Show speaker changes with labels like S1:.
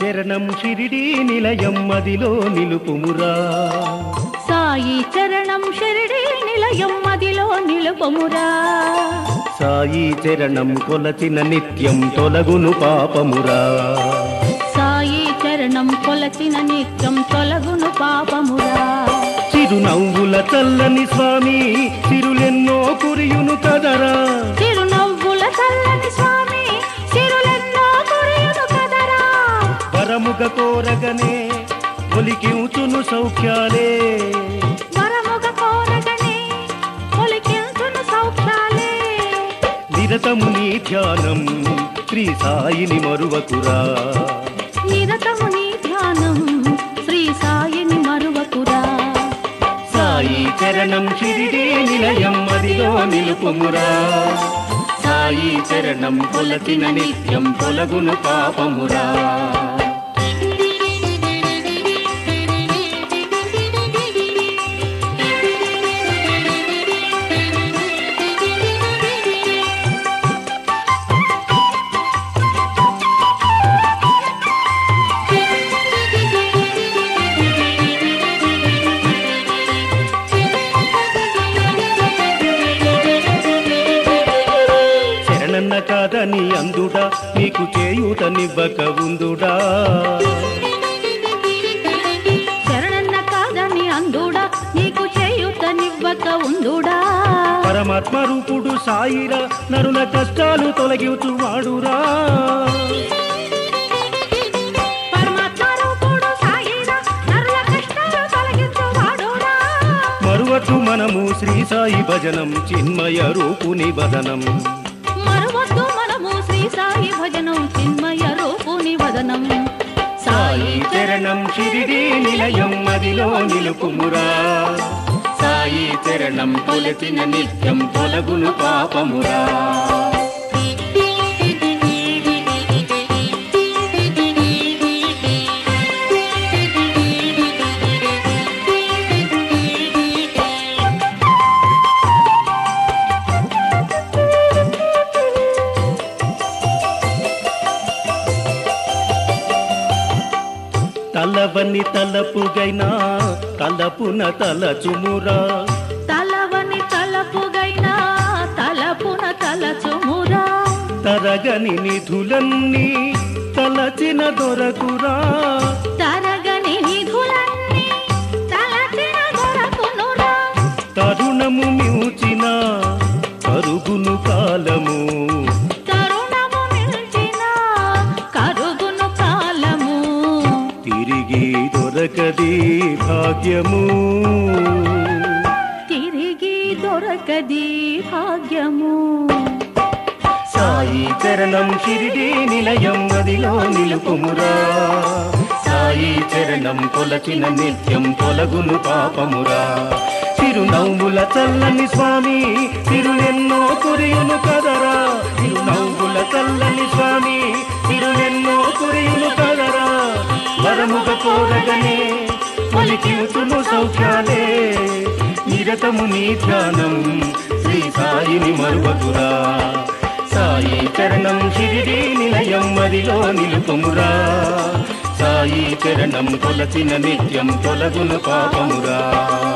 S1: చరణం షిరిడి నిలయం మదిలో నిలుపుమురా
S2: సాయి చరణం షిరిడి నిలయం మదిలో నిలుపమురా
S1: సాయి చరణం కొలచిన నిత్యం తొలగును పాపమురా
S2: సాయి చరణం కొలచిన నిత్యం తొలగును పాపమురా
S1: చిరునవ్వుల చల్లని స్వామి చిరులెన్నో కురియును కదరా
S2: చిరునవ్వుల చల్లని స్వామి చిరులెన్నో కురియును కదరా
S1: వరముగ కోరగనే ఒలికించును సౌఖ్యాలే
S2: వరముగ కోరగనే ఒలికించును సౌఖ్యాలే
S1: నిరతము నీ ధ్యానం శ్రీ సాయిని మరువకురా
S2: నిరతము నీ ధ్యానం శ్రీ సాయిని మరువకురా
S1: సాయి చరణం షిరిడి నిలయం మదిలో నిలుపుమురా సాయి చరణం కొలచిన నిత్యం తొలగును పాపమురా శరణన్న కాదని అందుడా నీకు చేయూతనివ్వక ఉందుడా
S2: శరణన్న కాదని అందుడా నీకు చేయుతనివ్వక ఉందుడా
S1: పరమాత్మ రూపుడు సాయిరా నరుల కష్టాలు తొలగివుతు వాడురా
S2: పరమాత్మ రూపుడు సాయిరా నరుల కష్టాలు తొలగించువాడురా
S1: మరువట్లు మనము శ్రీ సాయి భజనం చిన్మయ రూపుని వదనం
S2: మరువద్దు మనము శ్రీ సాయి భజనం చిన్మయ రూపుని వదనం
S1: సాయి చరణం షిరిడి నిలయం మదిలో నిలుపుమురా సాయి చరణం కొలచిన నిత్యం తొలగును పాపమురా తలవని తలపుగైనా తలపున తలచుమురా
S2: తలవని తలపుగైనా తలపున తలచుమురా
S1: తరగని నిధులన్నీ తలచిన దొరకురా
S2: తరగని నిధులన్నీ తలచిన దొరకునురా
S1: తరుణము మించిన కరుగును కాలము
S2: తరుణము మిల్చిన కరుగును కాలము
S1: తిరిగి దొరకది భాగ్యము
S2: తిరిగి దొరకది భాగ్యము
S1: సాయి చరణం షిరిడి నిలయం మదిలో నిలుపుమురా సాయి చరణం కొలచిన నిత్యం తొలగును పాపమురా చిరునవ్వుల చల్లని స్వామి తిరులెన్నో కురియును కదరా చిరునవ్వుల చల్లని స్వామి తిరులెన్నో కురియును కదరా వరముగ కోరగనే ఒలికించును సౌఖ్యాలే నిరతము నీ ధ్యానం శ్రీ సాయిని మరువకురా సాయి చరణం షిరిడి నిలయం మదిలో నిలుపుమురా సాయి చరణం కొలచిన నిత్యం తొలగును పాపమురా